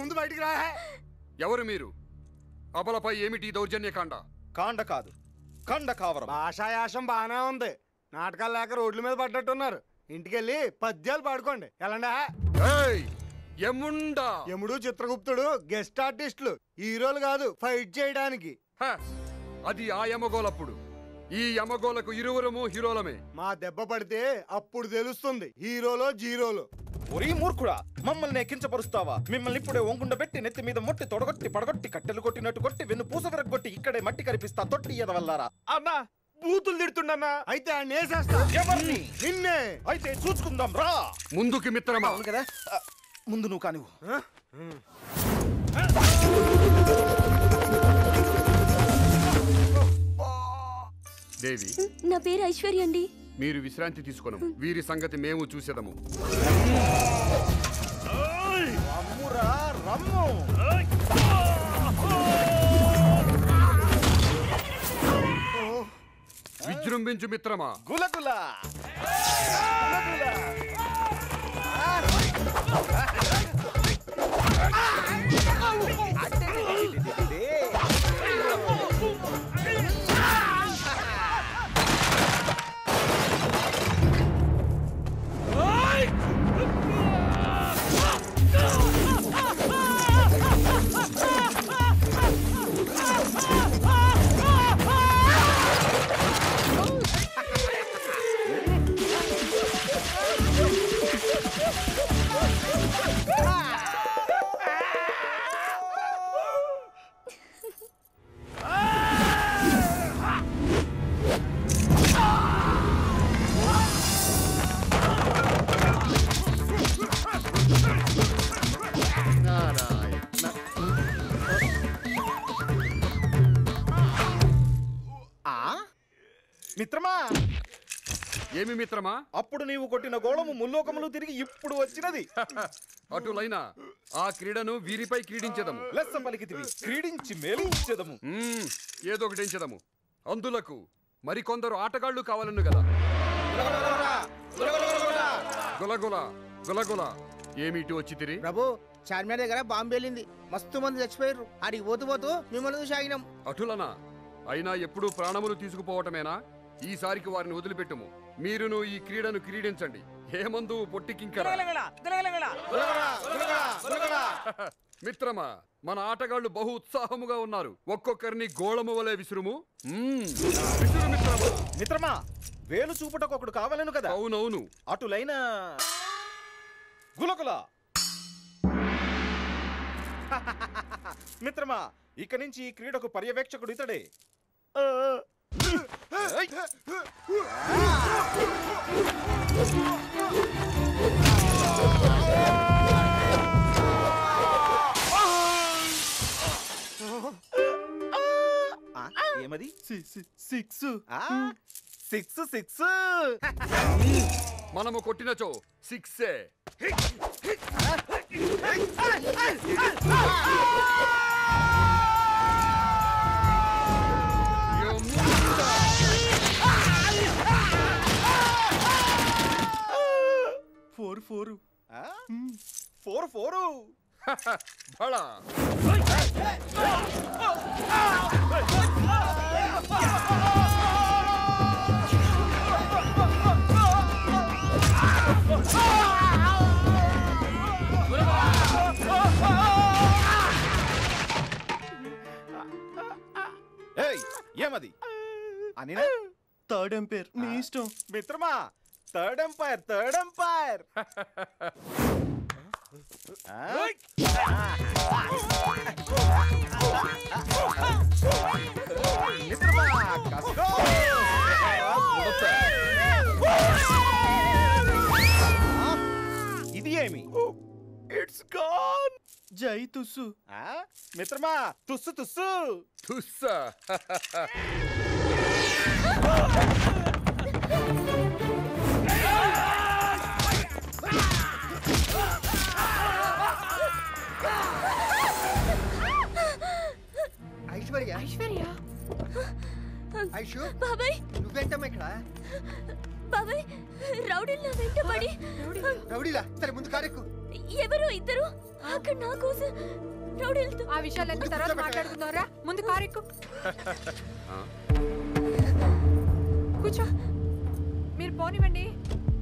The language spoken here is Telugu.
ముందు బయటికి రా ఎవరు మీరు అబలపై ఏమిటి దౌర్జన్యకాండ కాండ కాదు కండ కావరం భాషాయాసం బాగానే ఉంది నాటకాలు లేక రోడ్ల మీద పడ్డట్టున్నారు ఇంటికెళ్ళి పద్యాలు పాడుకోండి ఎలాండా ఏయ్ ఎముండా యముడు చిత్రగుప్తుడు గెస్ట్ ఆర్టిస్టులు హీరోలు కాదు ఫైట్ చేయడానికి హ, అది ఆ యమగోలప్పుడు ఈ యమగోలకు ఇరువురము హీరోలమే మా దెబ్బ పడితే అప్పుడు తెలుస్తుంది హీరోలో జీరోలో ఒరీ మూర్ఖుడా మమ్మల్ని కించపరుస్తావా మిమ్మల్ని ఇప్పుడే ఒంగుండ పెట్టి నెత్తి మీద మొట్టి తొడగొట్టి పడగొట్టి కట్టెలు కొట్టినట్టు కొట్టి వెన్ను పూస విరగొట్టి ఇక్కడే మట్టి కనిపిస్తా తొట్టి ఎదవల్లారా అన్నా బూతులు తిడుతుండన్నా అయితే ఆయన వేసేస్తా ఎవరిని నిన్నే అయితే చూసుకుందాం రా ముందుకి మిత్రమా అవును కదా ఆ, ముందు నువ్వు కానివ్వు దేవి నా పేరు ఐశ్వర్య అండి మీరు విశ్రాంతి తీసుకొను వీరి సంగతి మేము చూసేదము రమ్మురా రమ్ము విజృంభించు మిత్రమా గులగుల మిత్రమా ఏమి మిత్రమా అప్పుడు నీవు కొట్టిన గోళము ముల్లోకములు తిరిగి ఇప్పుడు వచ్చినది అటులైన ఆ క్రీడను వీరిపై క్రీడించదము లెస్స పలికితివి క్రీడించి మేలించెదము మ్మ్, ఏదో ఒకటి ఎంచదము అందులకు మరికొందరు ఆటగాళ్ళు కావాలను కదా గులగుల గులగుల ఏమిటి వచ్చి తిరి ప్రభు చార్మినార్ దగ్గర బాంబు వెళ్ళింది మస్తు మంది చచ్చిపోయారు ఆడికి పోతూ పోతూ మిమ్మల్ని చూసి ఆగినాం అటులనా అయినా ఎప్పుడూ ప్రాణములు తీసుకుపోవటమేనా ఈసారికి వారిని వదిలిపెట్టుము మీరును ఈ క్రీడను క్రీడించండి హేమందు పొట్టికింకర మిత్రమా మన ఆటగాళ్ళు బహు ఉత్సాహముగా ఉన్నారు ఒక్కొక్కరిని గోళము వలె విసురుము మ్మ్, విసురు మిత్రమా మిత్రమా వేలు చూపుటకు ఒకడు కావాలను కదా అవునవును అటులైన గులకుల మిత్రమా ఇక నుంచి ఈ క్రీడకు పర్యవేక్షకుడు ఇతడే ఏయ్! ఆ, ఏమది సిక్స్ సిక్స్ సిక్స్ మనము కొట్టినచో సిక్సే యముండా. ఫోర్ ఫోర్ ఫోర్ ఫోర్ బళ ఏయ్ ఏమది అని థర్డ్ ఎంపైర్ మీ ఇష్టం మిత్రమా థర్డ్ ఎంపైర్ థర్డ్ ఎంపైర్ మిత్రమా కసుకో ఇది ఏమి ఇట్స్ గాన్ జై తుస్సు మిత్రమా తుస్సు తుస్సు తుస్స ఐశ్వర్య ఐశ్వర్య ఐషు బాబాయ్ నువ్వేంటమ్మా ఇక్కడ బాబాయ్ రౌడీల్లో వెంటబడి రౌడీలా సరే ముందు కారెక్కు ఎవరు ఇద్దరు అక్కడ నా కోసం రౌడీలతో ఆ విషయాలన్నీ తర్వాత మాట్లాడుకుందాంరా ముందు కారు ఎక్కు ఆ? కూర్చో మీరు పోనివ్వండి